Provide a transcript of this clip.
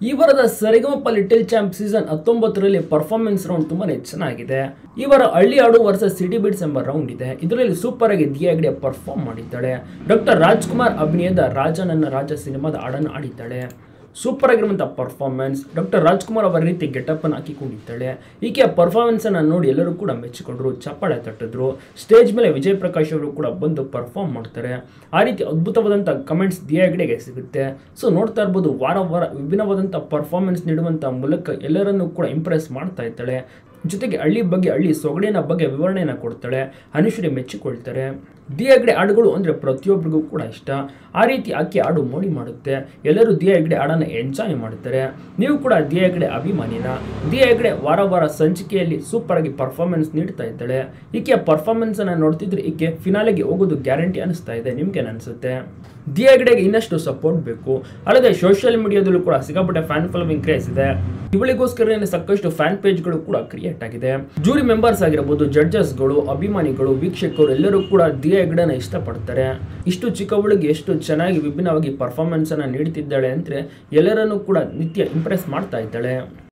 ಈ ವಾರದ Saregamapa little champ season ಹತ್ತೊಂಬತ್ತರಲ್ಲಿ ಪರ್ಫಾರ್ಮೆನ್ಸ್ ರೌಂಡ್ ತುಂಬಾನೇ ಚೆನ್ನಾಗಿದೆ ಈ ವಾರ ಹಳ್ಳಿ ಆಡು ವರ್ಸಸ್ ಸಿಟಿ ಬಿಟ್ಸ್ ಎಂಬ ರೌಂಡ್ ಇದೆ ಇದರಲ್ಲಿ ಸೂಪರ್ ಆಗಿ ದಿಯಾ ಹೆಗ್ಡೆ ಪರ್ಫಾರ್ಮ್ ಮಾಡಿದ್ದಾಳೆ ಡಾಕ್ಟರ್ ರಾಜ್ಕುಮಾರ್ ಅಭಿನಯದ ರಾಜ ನನ್ನ ರಾಜ ಸಿನಿಮಾದ ಹಾಡನ್ನು ಆಡಿದ್ದಾಳೆ ಸೂಪರ್ ಆಗಿರುವಂಥ ಪರ್ಫಾರ್ಮೆನ್ಸ್ ಡಾಕ್ಟರ್ ರಾಜ್ಕುಮಾರ್ ಅವರ ರೀತಿ ಗೆಟಪ್ ಅನ್ನು ಹಾಕಿಕೊಂಡಿದ್ದಾಳೆ ಈಕೆಯ ಪರ್ಫಾರ್ಮೆನ್ಸ್ ಅನ್ನು ನೋಡಿ ಎಲ್ಲರೂ ಕೂಡ ಮೆಚ್ಚಿಕೊಂಡ್ರು ಚಪ್ಪಾಳೆ ತಟ್ಟಿದ್ರು ಸ್ಟೇಜ್ ಮೇಲೆ ವಿಜಯ್ ಪ್ರಕಾಶ್ ಅವರು ಕೂಡ ಬಂದು ಪರ್ಫಾರ್ಮ್ ಮಾಡ್ತಾರೆ ಆ ರೀತಿ ಅದ್ಭುತವಾದಂಥ ಕಮೆಂಟ್ಸ್ ದಿಯಾ ಹೆಗ್ಡೆಗೆ ಸಿಗುತ್ತೆ ಸೊ ನೋಡ್ತಾ ಇರ್ಬೋದು ವಾರ ವಾರ ವಿಭಿನ್ನವಾದಂಥ ಪರ್ಫಾರ್ಮೆನ್ಸ್ ನೀಡುವಂಥ ಮೂಲಕ ಎಲ್ಲರನ್ನೂ ಕೂಡ ಇಂಪ್ರೆಸ್ ಮಾಡ್ತಾ ಇದ್ದಾಳೆ ಜೊತೆಗೆ ಹಳ್ಳಿ ಬಗ್ಗೆ ಹಳ್ಳಿ ಸೊಗಡಿನ ಬಗ್ಗೆ ವಿವರಣೆಯನ್ನು ಕೊಡ್ತಾಳೆ ಅನುಶ್ರೀ ಮೆಚ್ಚಿಕೊಳ್ತಾರೆ ದಿಯಾ ಹೆಗ್ಡೆ ಹಾಡುಗಳು ಅಂದರೆ ಪ್ರತಿಯೊಬ್ಬರಿಗೂ ಕೂಡ ಇಷ್ಟ ಆ ರೀತಿ ಆಕೆ ಹಾಡು ಮೋಡಿ ಮಾಡುತ್ತೆ ಎಲ್ಲರೂ ದಿಯಾ ಹೆಗ್ಡೆ ಹಾಡನ್ನು ಎಂಜಾಯ್ ಮಾಡ್ತಾರೆ ನೀವು ಕೂಡ ದಿಯಾ ಹೆಗ್ಡೆ ಅಭಿಮಾನಿನ ದಿಯಾ ಹೆಗ್ಡೆ ವಾರ ವಾರ ಸಂಚಿಕೆಯಲ್ಲಿ ಸೂಪರ್ ಆಗಿ ಪರ್ಫಾರ್ಮೆನ್ಸ್ ನೀಡ್ತಾ ಇದ್ದಾಳೆ ಈಕೆಯ ಪರ್ಫಾರ್ಮೆನ್ಸ್ ಅನ್ನು ನೋಡ್ತಿದ್ರೆ ಈಕೆ ಫಿನಾಲೆಗೆ ಹೋಗೋದು ಗ್ಯಾರಂಟಿ ಅನಿಸ್ತಾ ಇದೆ ನಿಮ್ಗೆ ಅನಿಸುತ್ತೆ ದಿಯಾ ಹೆಗ್ಡೆಗೆ ಇನ್ನಷ್ಟು ಸಪೋರ್ಟ್ ಬೇಕು ಅಲ್ಲದೆ ಸೋಷಿಯಲ್ ಮೀಡಿಯಾದಲ್ಲೂ ಕೂಡ ಸಿಕ್ಕಾಪಟ್ಟೆ ಫ್ಯಾನ್ ಫಾಲೋವಿಂಗ್ ಕ್ರೇಸ್ ಇದೆ ಇವಳಿಗೋಸ್ಕರ ಸಾಕಷ್ಟು ಫ್ಯಾನ್ ಪೇಜ್ಗಳು ಕೂಡ ಕ್ರಿಯೇಟ್ ಆಗಿದೆ ಜೂರಿ ಮೆಂಬರ್ಸ್ ಆಗಿರಬಹುದು ಜಡ್ಜಸ್ಗಳು ಅಭಿಮಾನಿಗಳು ವೀಕ್ಷಕರು ಎಲ್ಲರೂ ಕೂಡ ದಿಯಾ ಹೆಗ್ಡೆನ ಇಷ್ಟಪಡ್ತಾರೆ ಇಷ್ಟು ಚಿಕ್ಕವಳಿಗೆ ಎಷ್ಟು ಚೆನ್ನಾಗಿ ವಿಭಿನ್ನವಾಗಿ ಪರ್ಫಾರ್ಮೆನ್ಸ್ ಅನ್ನ ನೀಡುತ್ತಿದ್ದಾಳೆ ಅಂದ್ರೆ ಎಲ್ಲರನ್ನೂ ಕೂಡ ನಿತ್ಯ ಇಂಪ್ರೆಸ್ ಮಾಡ್ತಾ ಇದ್ದಾಳೆ